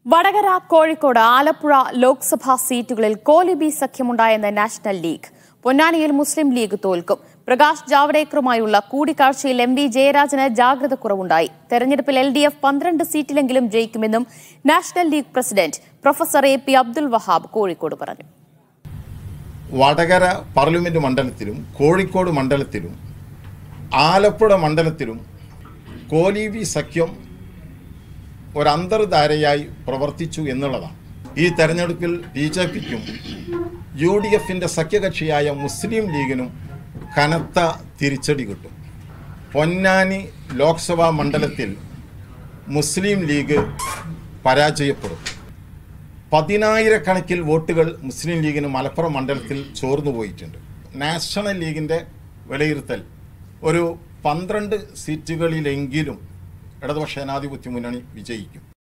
വടകര കോഴിക്കോട് ആലപ്പുഴ ലോക്സഭാ സീറ്റുകളിൽ കോലിബി സഖ്യമുണ്ടായെന്ന് national league പൊന്നാനിയിൽ മുസ്ലിം league തോൽക്കും പ്രകാശ് ജാവ്ദേക്കറുമായുള്ള കൂടിക്കാഴ്ചയിൽ എം വി ജയരാജന് ജാഗ്രത കുറവുണ്ടായി തെരഞ്ഞെടുപ്പിൽ എൽ ഡി എഫ് പന്ത്രണ്ട് സീറ്റിലെങ്കിലും ജയിക്കുമെന്നും national league president professor A P Abdul Wahab Kozhikode പറഞ്ഞു വടകര പാർലമെൻറ്റ് മണ്ഡലത്തിലും കോഴിക്കോട് മണ്ഡലത്തിലും ആലപ്പുഴ മണ്ഡലത്തിലും കോലീബി സഖ്യം ഒരന്തർധാരയായി പ്രവർത്തിച്ചു എന്നുള്ളതാണ് ഈ തെരഞ്ഞെടുപ്പിൽ ബി ജെ പിക്കും യു ഡി എഫിൻ്റെ സഖ്യകക്ഷിയായ മുസ്ലിം ലീഗിനും കനത്ത തിരിച്ചടി കിട്ടും പൊന്നാനി ലോക്സഭാ മണ്ഡലത്തിൽ മുസ്ലിം ലീഗ് പരാജയപ്പെടും പതിനായിരക്കണക്കിൽ വോട്ടുകൾ മുസ്ലിം ലീഗിന് മലപ്പുറം മണ്ഡലത്തിൽ ചോർന്നു പോയിട്ടുണ്ട് നാഷണൽ ലീഗിൻ്റെ വിലയിരുത്തൽ ഒരു പന്ത്രണ്ട് സീറ്റുകളിലെങ്കിലും ഇടതുപക്ഷ ജനാധിപത്യ മുന്നണി വിജയിക്കും